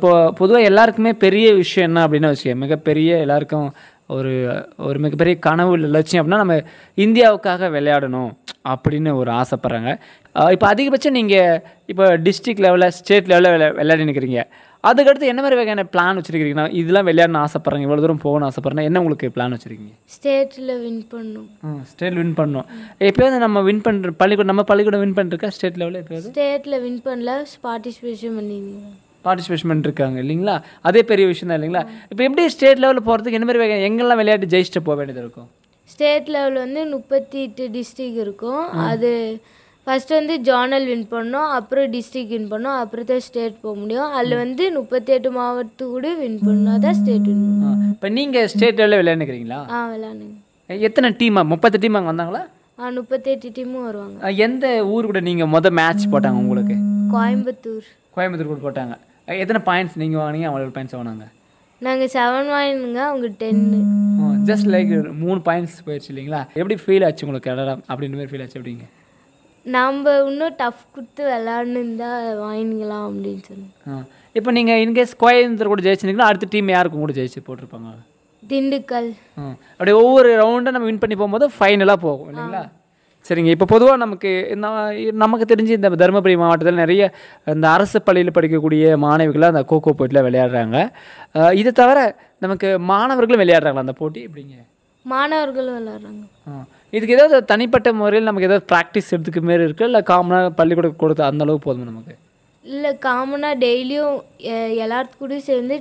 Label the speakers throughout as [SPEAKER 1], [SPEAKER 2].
[SPEAKER 1] இப்போ பொதுவாக எல்லாருக்குமே பெரிய விஷயம் என்ன அப்படின்னு வச்சுக்க மிகப்பெரிய எல்லாருக்கும் ஒரு ஒரு மிகப்பெரிய கனவு இல்லை லட்சியம் அப்படின்னா நம்ம இந்தியாவுக்காக விளையாடணும் அப்படின்னு ஒரு ஆசைப்பட்றாங்க இப்போ அதிகபட்சம் நீங்கள் இப்போ டிஸ்ட்ரிக்ட் லெவலில் ஸ்டேட் லெவலில் விளை விளையாடி நிற்கிறீங்க அதுக்கடுத்து என்ன மாதிரி வகையான பிளான் வச்சுருக்கீங்கன்னா இதெல்லாம் விளையாடணும் ஆசைப்பட்றாங்க இவ்வளோ தூரம் போகணும்னு ஆசைப்பட்றேன் என்ன உங்களுக்கு பிளான் வச்சுருக்கீங்க
[SPEAKER 2] ஸ்டேட்டில் வின் பண்ணும்
[SPEAKER 1] ஸ்டேட் வின் பண்ணோம் எப்போயாவது நம்ம வின் பண்ணுற பள்ளிக்கூடம் நம்ம பள்ளிக்கூடம் வின் பண்ணிருக்கா ஸ்டேட் லெவலில் எப்போயாவது
[SPEAKER 2] ஸ்டேட்டில் வின் பண்ணல பார்ட்டிசிபேஷன் பண்ணிருந்தீங்க
[SPEAKER 1] பார்ட்டிசிபேஷன் பண்ணிருக்காங்க இல்லைங்களா அதே பெரிய விஷயம் தான் இல்லைங்களா இப்போ எப்படி ஸ்டேட் லெவலில் போகிறதுக்கு என்ன மாதிரி வகை எங்கெல்லாம் விளையாட்டு ஜெயிச்சுட்டு போக வேண்டியது இருக்கும்
[SPEAKER 2] ஸ்டேட் லெவல் வந்து முப்பத்தி எட்டு டிஸ்ட்ரிக் இருக்கும் அது ஃபர்ஸ்ட் வந்து ஜோனல் வின் பண்ணோம் அப்புறம் டிஸ்ட்ரிக் வின் பண்ணோம் அப்புறம் தான் ஸ்டேட் போக முடியும் அதில் வந்து முப்பத்தி எட்டு மாவட்டத்து கூட வின் பண்ணால் தான் ஸ்டேட் வின் பண்ணும்
[SPEAKER 1] இப்போ நீங்கள் ஸ்டேட் லெவலில் விளையாண்டுக்கிறீங்களா
[SPEAKER 2] ஆ விளாண்டுங்க
[SPEAKER 1] எத்தனை டீமா முப்பத்து டீம் அங்கே வந்தாங்களா
[SPEAKER 2] ஆ முப்பத்தெட்டு டீமும் வருவாங்க
[SPEAKER 1] அஹ் எந்த ஊர் கூட நீங்கள் மொதல் மேட்ச் போட்டாங்க உங்களுக்கு
[SPEAKER 2] கோயம்புத்தூர்
[SPEAKER 1] கோயம்புத்தூர் கூட போட்டாங்க அஹ் எத்தனை பாயிண்ட்ஸ் நீங்கள் வாங்கினீங்க அவங்களுக்கு பாயிண்ட்ஸ் வாங்கினாங்க
[SPEAKER 2] நாங்கள் செவன் வாங்கினுங்க அவங்க டென்னு
[SPEAKER 1] ஜஸ்ட் லைக் மூணு பாயிண்ட்ஸ் போயிடுச்சு இல்லைங்களா எப்படி ஃபீல் ஆச்சு உங்களுக்கு விளையாட அப்படின்ற மாதிரி ஃபீல் ஆச்சு எப்படிங்க
[SPEAKER 2] நம்ம இன்னும் டஃப் கொடுத்து விளாட்ணுந்தா வாங்கிக்கலாம் அப்படின்னு சொன்னோம்
[SPEAKER 1] இப்போ நீங்கள் இன்கேஸ் கோயம்புத்தூர் கூட ஜெயிச்சிருந்தீங்கன்னா அடுத்த டீம் யாருக்கும் கூட ஜெயிச்சு போட்டிருப்பாங்க
[SPEAKER 2] திண்டுக்கல்
[SPEAKER 1] ம். அப்படியே ஒவ்வொரு ரவுண்டும் நம்ம வின் பண்ணி போகும்போது ஃபைனலாக போகும் இல்லைங்களா சரிங்க இப்போ பொதுவாக நமக்கு நான் நமக்கு தெரிஞ்சு இந்த தருமபுரி மாவட்டத்தில் நிறைய இந்த அரசு பள்ளியில் படிக்கக்கூடிய மாணவிகளாக அந்த கோகோ போட்டியில் விளையாடுறாங்க அஹ் இது தவிர நமக்கு மாணவர்களும் விளையாடுறாங்களா அந்த போட்டி எப்படிங்க
[SPEAKER 2] மாணவர்களும் விளாட்றாங்க
[SPEAKER 1] ஆ. இதுக்கு ஏதாவது தனிப்பட்ட முறையில் நமக்கு ஏதாவது ப்ராக்டிஸ் எடுத்துக்க மாரி இருக்குது இல்லை காமனாக பள்ளிக்கூடம் கொடுத்த அந்த அளவு போதுமா நமக்கு
[SPEAKER 2] இல்லை காமனாக டெய்லியும் எல்லாத்து கூடயும் சேர்ந்து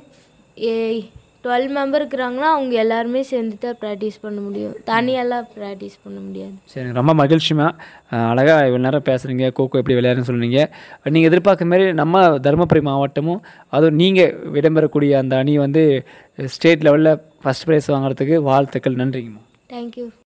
[SPEAKER 2] டுவெல் மெம்பர் இருக்கிறாங்கன்னா அவங்க எல்லாருமே சேர்ந்து தான் ப்ராக்டிஸ் பண்ண முடியும் தனியெல்லாம் ப்ராக்டிஸ் பண்ண முடியாது
[SPEAKER 1] சரி ரொம்ப மகிழ்ச்சிமா அழகாக இவ்வளோ நேரம் பேசுகிறீங்க கோகோ எப்படி விளையாடுன்னு சொன்னீங்க நீங்கள் எதிர்பார்க்க மாரி நம்ம தருமபுரி மாவட்டமும் அதுவும் நீங்கள் இடம்பெறக்கூடிய அந்த அணி வந்து ஸ்டேட் லெவலில் ஃபஸ்ட் ப்ரைஸ் வாங்குறதுக்கு வாழ்த்துக்கள் நன்றிங்கம்மா
[SPEAKER 2] தேங்க்யூ